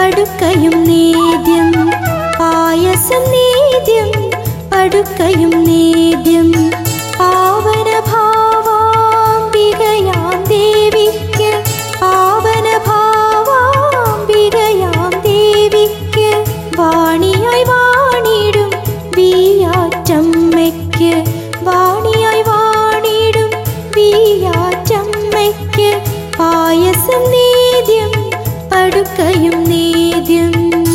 പടുക്കയും നേദ്യം പായസം നേദ്യം പടുക്കയും നേദ്യം പാവന ഭാവാംബികയാം ദേവിക്ക് പാവന ഭാവാംബികയാം ദേവിക്ക് വാണിയായി വാണിടും വീയാറ്റമ്മയ്ക്ക് വാണിയായി വാണിടും വീയാറ്റമ്മയ്ക്ക് പായസം നേദ്യം പടുക്കയും നേദ്യം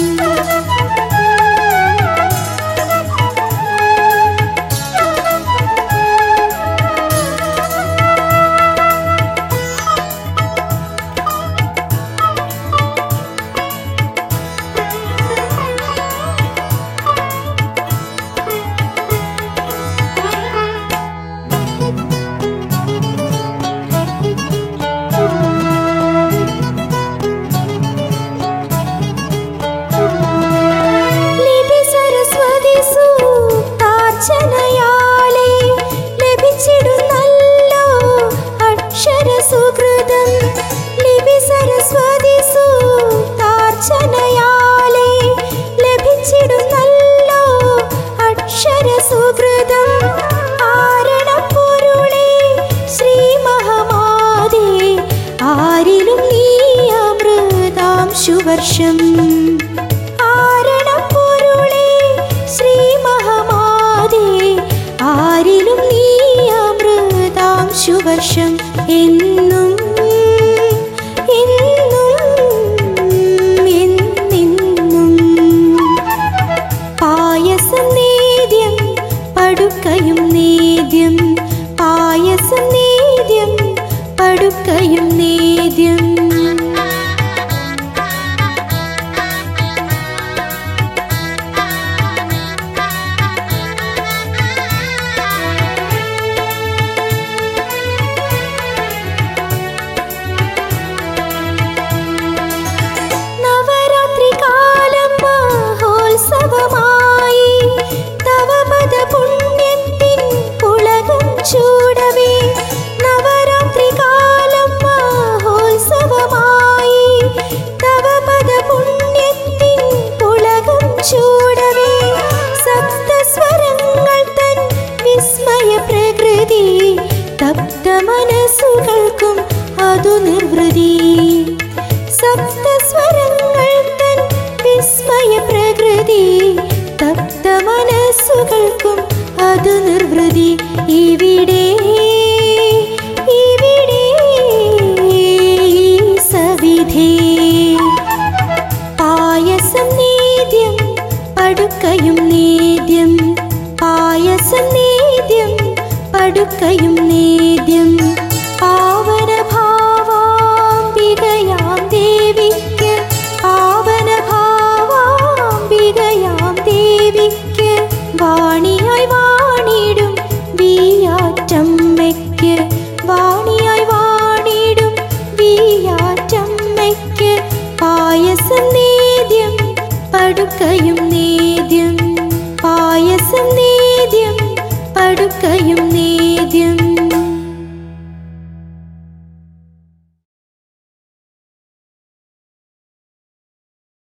ലിപി സരസ്വതി സൂക്താർച്ചനയാലേ ലഭിച്ചിടുന്നല്ലോ അക്ഷര സുഹൃതം ലിപി സരസ്വതി സൂക്താർച്ചനയാലേ ലഭിച്ചിടുന്നല്ലോ അക്ഷര സുഹൃതം ആരണപ്പൊരുളേ ശ്രീ മഹമാതേ ആരിലും നീ അമൃതാംശുവർഷം ആരണപ്പൊരുളേ ശ്രീ മഹമാതേ ആരിലും നീ അമൃതാംശുവർഷം എന്നും എന്നും എന്നെന്നും പായസം നേദ്യം പടുക്കയും നേദ്യം പായസം നേദ്യം പടുക്കയും നേദ്യം നവരാത്രി കാലം മഹോത്സവമായി തവപദ പുണ്യത്തിൻ പുളകം ചൂടവേ നവരാത്രി കാലം മഹോത്സവമായി തവപദ പുണ്യത്തിൻ പുളകം ചൂടവേ സപ്തസ്വരങ്ങൾ തൻ വിസ്മയ പ്രകൃതി തപ്ത മനസ്സുകൾക്കും അതു നിർവൃതി സപ്തസ്വരങ്ങൾ തൻ വിസ്മയ പ്രകൃതി തപ്ത മനസ്സുകൾക്കും അതു നിർവൃതി ഇവിടെ ഇവിടെ ഈ സവിധേ പായസം നേദ്യം പടുക്കയും നേദ്യം പായസം നേദ്യം പടുക്കയും നേദ്യം പാവന ഭാവാംബികയാം ദേവിക്ക് പാവന ഭാവാംബികയാം ദേവിക്ക് വാണിയായി വാണിടും വീയാറ്റമ്മയ്ക്ക് വാണിയായി വാണിടും വീയാറ്റമ്മയ്ക്ക് പായസം നേദ്യം പടുക്കയും നേദ്യം പായസം നേദ്യം പടുക്കയും